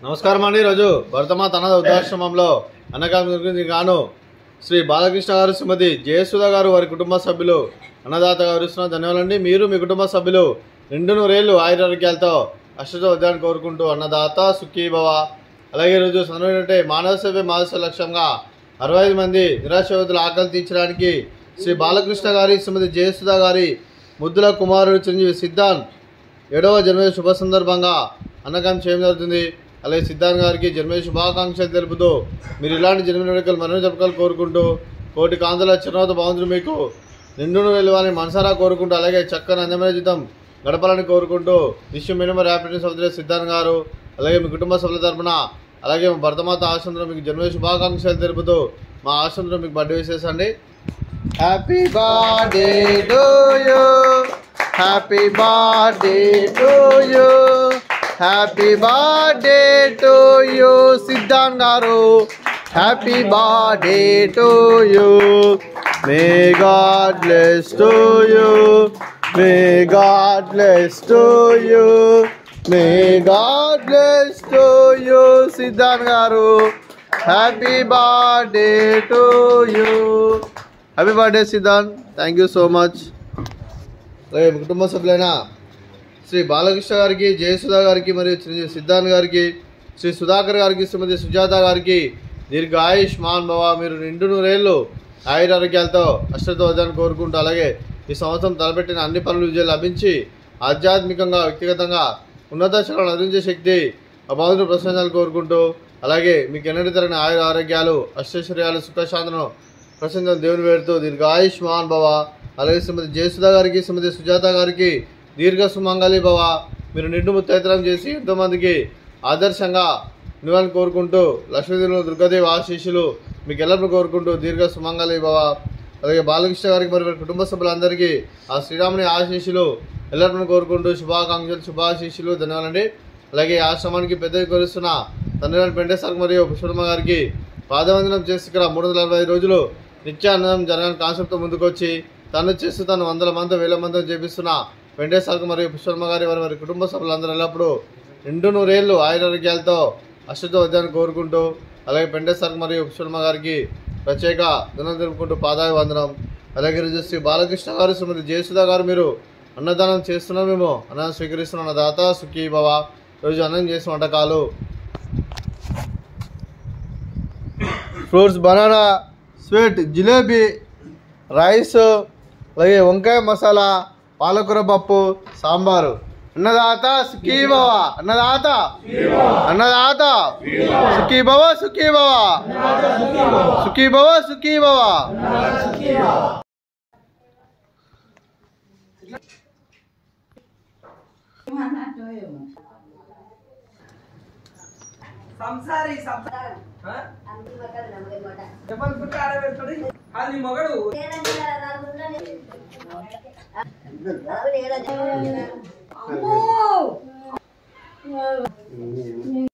నమస్కారం అండి ఈరోజు భరతమాత అనాథ వృద్ధాశ్రమంలో అన్నగారికి గాను శ్రీ బాలకృష్ణ గారు శ్రీమతి జయసుధ గారు వారి కుటుంబ సభ్యులు అన్నదాత వివరిస్తున్న ధన్యవాదాలండి మీరు మీ కుటుంబ సభ్యులు రెండు నూరేళ్లు ఆయురారోగ్యాలతో అష్టతో ఉద్యాన్ని కోరుకుంటూ అన్నదాత సుఖీ భవ అలాగే ఈరోజు సందర్భంటే మానవ సేవ మానవ లక్ష్యంగా అరవై ఐదు మంది నిరాశవతుల ఆకలి తీర్చడానికి శ్రీ బాలకృష్ణ గారి శ్రీమతి జయసుధ గారి ముద్దుల కుమారుడు చిరంజీవి సిద్ధాంత్ ఏడవ జన్మదిన శుభ సందర్భంగా అన్నకాం చేయడం జరుగుతుంది అలాగే సిద్ధార్థ్ గారికి జన్మదిన శుభాకాంక్షలు తెలుపుతూ మీరు ఇలాంటి జన్మదిన వేడుకలు మరో జపకాలు కోరుకుంటూ కోటి కాంతుల చిరునవ్వుతో బాగుంటుంది మీకు నిండును వెళ్ళాలని మనసారా కోరుకుంటూ అలాగే చక్కని అందమైన జీతం గడపాలని కోరుకుంటూ విశ్వ మినిమం హ్యాపీనెస్ అవుతుంది సిద్ధార్థ్ గారు అలాగే మీ కుటుంబ సభ్యుల తరపున అలాగే మా భరతమాత ఆశ్రమంలో మీకు జన్మదిన శుభాకాంక్షలు తెలుపుతూ మా ఆశ్రమంలో మీకు బర్త్డే విశేషండి happy birthday to you happy birthday to you happy birthday to you Siddhant garu happy birthday to you may God bless to you may God bless to you may God bless to you Siddhant garu happy birthday to you happy birthday Siddhant thank you so much అలాగే మీ కుటుంబ సభ్యులైన శ్రీ బాలకృష్ణ గారికి జయసుధా గారికి మరియు శ్రీ సిద్ధాంత్ గారికి శ్రీ సుధాకర్ గారికి శ్రీమతి సుజాత గారికి దీర్ఘ ఆయుష్ మాన్ భవ మీరు నిండు నూరేళ్ళు ఆయురారోగ్యాలతో అష్టతో వద్దని కోరుకుంటూ అలాగే ఈ సంవత్సరం తలపెట్టిన అన్ని పనులు విజయం లభించి ఆధ్యాత్మికంగా వ్యక్తిగతంగా ఉన్నత శిక్షణను అందించే శక్తి ఆ భగవంతుడు ప్రసన్నాలు కోరుకుంటూ అలాగే మీకు ఎన్నటి తరగని ఆయుర ఆరోగ్యాలు అష్టైశ్వర్యాలు సుఖశాంతను ప్రసంగం దేవుని పేరుతో దీనికి ఆయుష్ మహాన్ భవ అలాగే శ్రీమతి జయసుధ గారికి శ్రీమతి సుజాత గారికి దీర్ఘ సుమంగళి భవ మీరు నిండు ముత్తైతనం చేసి ఎంతోమందికి ఆదర్శంగా నివాళి కోరుకుంటూ లక్ష్మీదేవులు దుర్గాదేవి ఆశీస్సులు మీకు ఎల్లప్పుడూ కోరుకుంటూ దీర్ఘ సుమంగళి భవ అలాగే బాలకృష్ణ గారికి మరి వారి కుటుంబ సభ్యులందరికీ ఆ శ్రీరాముని ఆశీస్సులు ఎల్లప్పుడూ కోరుకుంటూ శుభాకాంక్షలు శుభాశీస్సులు ధన్యవాదాలండి అలాగే ఈ ఆశ్రమానికి పెద్ద కొలుస్తున్న తండ్రి గారి పెండేశ్వర మరియు పుష్పమ్మ గారికి పాదవందనం చేసి ఇక్కడ మూడు వందల అరవై ఐదు రోజులు నిత్యానందం జరగని కాన్సెప్ట్తో ముందుకొచ్చి తను చేస్తూ తను వందల మంది వేల మంది చేపిస్తున్న వెంకటేశ్వరకు మరియు పుష్పమ్మ గారి వారి వారి కుటుంబ సభ్యులందరూ ఎల్లప్పుడూ రెండు నూరేళ్ళు ఆయురారోగ్యాలతో అష్టతో వద్దని కోరుకుంటూ అలాగే పెండేశ్వరకు మరియు పుష్పమ్మ గారికి ప్రత్యేక దినం తెలుపుకుంటూ పాదాయ వందనం అలాగే ఈరోజు శ్రీ బాలకృష్ణ గారు శ్రీమతి జయసుధ గారు మీరు అన్నదానం చేస్తున్నాం మేము అన్నదానం స్వీకరిస్తున్న అన్నదాత సుఖీ భవ రోజు అన్నం చేసిన వంటకాలు fruits banana sweet jalebi rice అలాగే వంకాయ మసాలా పాలకూర పప్పు సాంబారు అన్నదాత సుఖీ భవ అన్నదాత అన్నదాత సుఖీ భవ సుఖీ భవ సుఖీ భవ సుఖీ భవ సంసారి చెప్పని పుట్టి ఆడబెడతాడు అది మొగడు అమ్మో